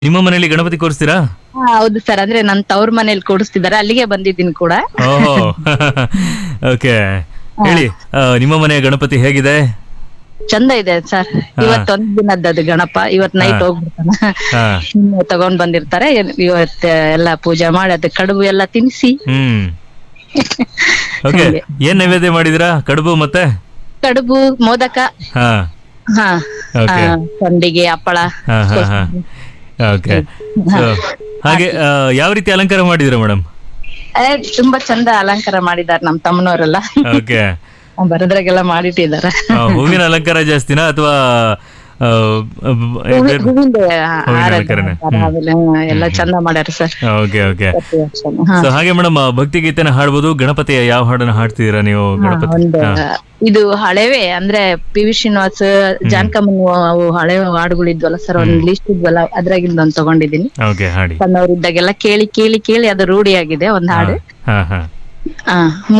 ನಿಮ್ಮ ಮನೇಲಿ ಗಣಪತಿ ಕೂರಿಸ್ತೀರಾ ಹಾ, ಹೌದು ಸರ್ ಅಂದ್ರೆ ನನ್ ತವ್ರ ಮನೇಲಿ ಕೂಡಿಸ್ತಿದ್ದಾರೆ ಅಲ್ಲಿಗೆ ಬಂದಿದ್ದೀನಿ ಕೂಡ ಓಹೋ ಓಕೆ ಹೇಳಿ ಆ, ನಿಮ್ಮ ಮನೆಯ ಗಣಪತಿ ಹೇಗಿದೆ ಚಂದ ಇದೆ ಸರ್ ಇವತ್ತೊಂದ್ ದಿನದ್ದು ಅದು ಗಣಪ ಇವತ್ ನೈಟ್ ಹೋಗ್ಬಿಡ್ತಾನ ಹಾ ನಿನ್ನೆ ತಗೊಂಡ್ ಬಂದಿರ್ತಾರೆ ಇವತ್ ಎಲ್ಲ ಪೂಜೆ ಮಾಡಿ ಅದ್ ಕಡುಬು ಎಲ್ಲ ತಿನ್ಸಿ ಹ್ಮ್ ಓಕೆ ಹಾಗೆ. ಏನ್ ನೈವೇದ್ಯ ಮಾಡಿದಿರಾ ಕಡುಬು ಮತ್ತೆ ಕಡುಬು ಮೋದಕ ಹಾ ಹಾ Okay. ಆ, ಸಂಡಿಗೆ ಹಪ್ಪಳ ಹಾ ಹಾ ಹಾ ಓಕೆ ಸೊ ಹಾಗೆ ಆ, ಯಾವ ರೀತಿ ಅಲಂಕಾರ ಮಾಡಿದಿರಾ ಮೇಡಮ್ ಏ, ತುಂಬಾ ಚಂದ ಅಲಂಕಾರ ಮಾಡಿದಾರೆ ನಮ್ ತಮ್ಮನವರೆಲ್ಲ ಓಕೆ ಬರದ್ರಾಗೆಲ್ಲ ಮಾಡಿಟ್ಟಿದಾರೆ ಹೂವಿನ ಅಲಂಕಾರ ಜಾಸ್ತಿನಾ ಅಥವಾ ಹೂವಿಂದ ಹಾರ ಅಲಂಕಾರನೇ. ಆಮೇಲೆ ಹ್ಮ್, ಎಲ್ಲ ಚಂದ ಮಾಡ್ಯಾರ ಸರ್ ಓಕೆ ಓಕೆ ಪ್ರತಿ ವರ್ಷನೂ. ಹಾ. ಸೊ ಹಾಗೆ ಮೇಡಮ್ ಭಕ್ತಿ ಗೀತೆನ ಹಾಡ್ಬೋದು ಗಣಪತಿಯ ಯಾವ ಹಾಡನ್ನ ಹಾಡ್ತಿದ್ದೀರಾ ನೀವು ಗಣಪತಿ ಒಂದು ಇದು ಹಳೆವೆ ಅಂದ್ರೆ ಪಿ ವಿ ಶ್ರೀನಿವಾಸ್ ಜಾನಕಮ್ಮನ್ ಅವು ಹಳೆ ಹಾಡುಗಳಿದ್ವಲ್ಲ ಸರ್ ಒಂದ್ ಲಿಸ್ಟ್ ಇದ್ವಲ್ಲ ಅದ್ರಾಗಿಂದ ಒಂದ್ ತಗೊಂಡಿದ್ದೀನಿ ಓಕೆ ಹಾಡಿ ಸಣ್ಣವರಿದ್ದಾಗೆಲ್ಲ ಕೇಳಿ ಕೇಳಿ ಕೇಳಿ ಅದು ರೂಢಿಯಾಗಿದೆ ಒಂದ್ ಹಾಡು ಹಾ ಹಾ ಆ